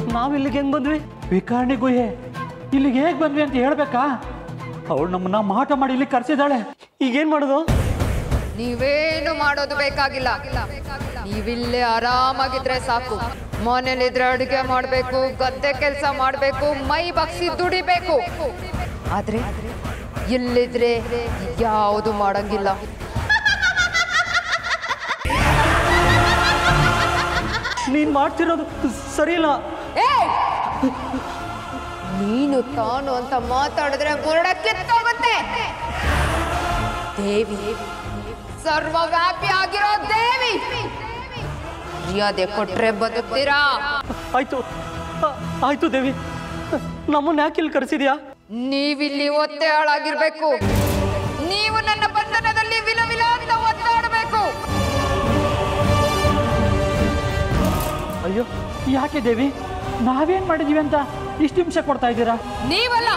ನಾವ್ ಇಲ್ಲಿಗೆ ಹೆಂಗ್ ಬಂದ್ವಿ ವಿಕಾರಣಿ ಗುಹೆ ಇಲ್ಲಿಗೆ ಹೇಗೆ ಬಂದ್ವಿ ಅಂತ ಹೇಳ್ಬೇಕಾ ಅವಳು ನಮ್ಮನ್ನ ಮಾಟ ಮಾಡಿ ಇಲ್ಲಿ ಕರ್ಸಿದಾಳೆ ಈಗೇನ್ ಮಾಡೋದು ನೀವೇನು ಮಾಡೋದು ಬೇಕಾಗಿಲ್ಲ ನೀವಿಲ್ಲೇ ಆರಾಮಾಗಿದ್ರೆ ಸಾಕು ಮನೇಲಿದ್ರೆ ಅಡುಗೆ ಮಾಡಬೇಕು ಗದ್ದೆ ಕೆಲಸ ಮಾಡಬೇಕು ಮೈ ಬಗ್ಸಿ ದುಡಿಬೇಕು ಆದ್ರೆ ಇಲ್ಲಿದ್ರೆ ಯಾವುದು ಮಾಡಂಗಿಲ್ಲ ನೀನ್ ಮಾಡ್ತಿರೋದು ಸರಿ ಇಲ್ಲ ಏಯ್! ನೀನು ತಾನು ಅಂತ ಮಾತಾಡಿದ್ರೆ ಬುರುಡ ಕಿತ್ತೋಗುತ್ತೆ ದೇವಿ ಸರ್ವವ್ಯಾಪಿ ಆಗಿರೋ ದೇವಿ ಮರ್ಯಾದೆ ಕೊಟ್ರೆ ಬದುಕ್ತೀರಾ ಆಯ್ತು ಆ- ಆಯ್ತು ದೇವಿ ನಮ್ಮನ್ನ ಯಾಕೆ ಇಲ್ಲಿ ಕರೆಸಿದ್ಯಾ ನೀವಿಲ್ಲಿ ಒತ್ತೆ ಹಾಳಾಗಿರ್ಬೇಕು ನೀವು ನನ್ನ ಬಂಧನದಲ್ಲಿ ವಿಲ ವಿಲ ಅಂತ ಒತ್ತಾಡಬೇಕು ಅಯ್ಯೋ ಯಾಕೆ ದೇವಿ ನಾವೇನ್ ಮಾಡಿದೀವಿ ಅಂತ ಇಷ್ಟು ಹಿಂಸೆ ಕೊಡ್ತಾ ಇದ್ದೀರಾ ನೀವಲ್ಲ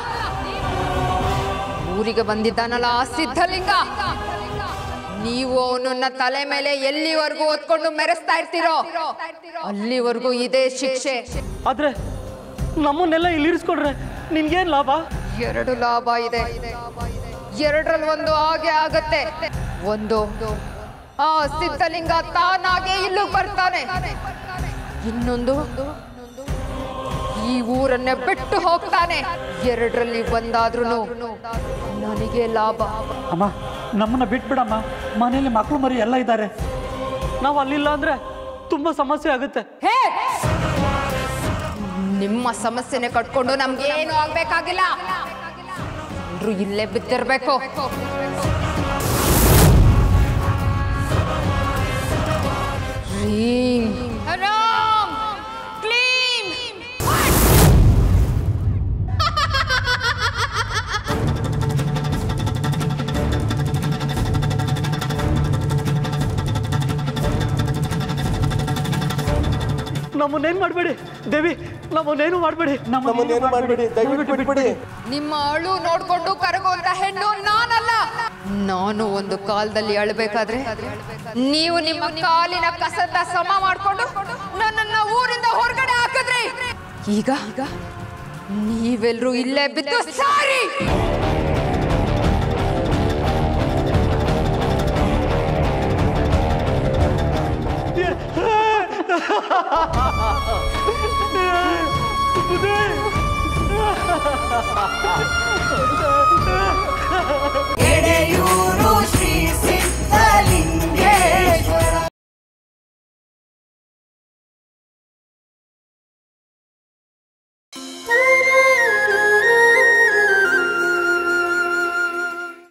ಊರಿಗೆ ಬಂದಿದ್ದಾನಲ್ಲ ಆ ಸಿದ್ಧಲಿಂಗ ನೀವು ಅವನನ್ನ ತಲೆ ಮೇಲೆ ಎಲ್ಲಿವರೆಗೂ ಹೊತ್ಕೊಂಡು ಮೆರೆಸ್ತಾ ಇರ್ತೀರೋ ಅಲ್ಲಿವರೆಗೂ ಇದೇ ಶಿಕ್ಷೆ ಆದ್ರೆ ನಮ್ಮನ್ನೆಲ್ಲ ಇಲ್ಲಿ ಇರಿಸ್ಕೊಂಡ್ರೆ ನಿನ್ಗೇನ್ ಲಾಭ ಎರಡು ಲಾಭ ಇದೆ ಎರಡರಲ್ಲಿ ಒಂದು ಹಾಗೆ ಆಗತ್ತೆ ಒಂದು ಆ ಸಿದ್ಧಲಿಂಗ ತಾನಾಗೆ ಇಲ್ಲಿಗೆ ಬರ್ತಾನೆ ಇನ್ನೊಂದು ಈ ಊರನ್ನೇ ಬಿಟ್ಟು ಹೋಗ್ತಾನೆ ಎರಡರಲ್ಲಿ ಒಂದಾದ್ರೂ ನನಗೆ ಲಾಭ ಅಮ್ಮ ನಮ್ಮನ್ನ ಬಿಟ್ಬಿಡಮ್ಮ ಮನೇಲಿ ಮಕ್ಕಳು ಮರಿ ಎಲ್ಲ ಇದ್ದಾರೆ ನಾವು ಅಲ್ಲಿಲ್ಲ ಅಂದ್ರೆ ತುಂಬಾ ಸಮಸ್ಯೆ ಆಗುತ್ತೆ ಹೇ ನಿಮ್ಮ ಸಮಸ್ಯೆನೆ ಕಟ್ಕೊಂಡು ನಮ್ಗೆ ಏನು ಆಗ್ಬೇಕಾಗಿಲ್ಲ ಎಲ್ರೂ ಇಲ್ಲೇ ಬಿದ್ದಿರ್ಬೇಕು ರೀಂ ರಾಮ್ ಕ್ಲೀಂ ನಮ್ಮನ್ನೇನ್ ಮಾಡ್ಬೇಡಿ ದೇವಿ ನಮ್ಮನ್ನೇನು ಮಾಡ್ಬೇಡಿ ನಮ್ಮನ್ನೇನು ಮಾಡ್ಬೇಡಿ ದಯವಿಟ್ಟು ಬಿಟ್ಬಿಡಿ ನಿಮ್ಮ ಅಳು ನೋಡ್ಕೊಂಡು ಕರಗುವಂತ ಹೆಣ್ಣು ನಾನಲ್ಲ ನಾನು ಒಂದು ಕಾಲದಲ್ಲಿ ಅಳ್ಬೇಕಾದ್ರೆ ನೀವು ನಿಮ್ಮ ಕಾಲಿನ ಕಸದ ಸಮ ಮಾಡ್ಕೊಂಡು ನನ್ನನ್ನ ಊರಿಂದ ಹೊರಗಡೆ ಹಾಕಿದ್ರಿ ಈಗ ನೀವೆಲ್ರೂ ಇಲ್ಲೇ ಬಿದ್ದು ಸಾರಿ ಎಡೆಯೂರು ಶ್ರೀ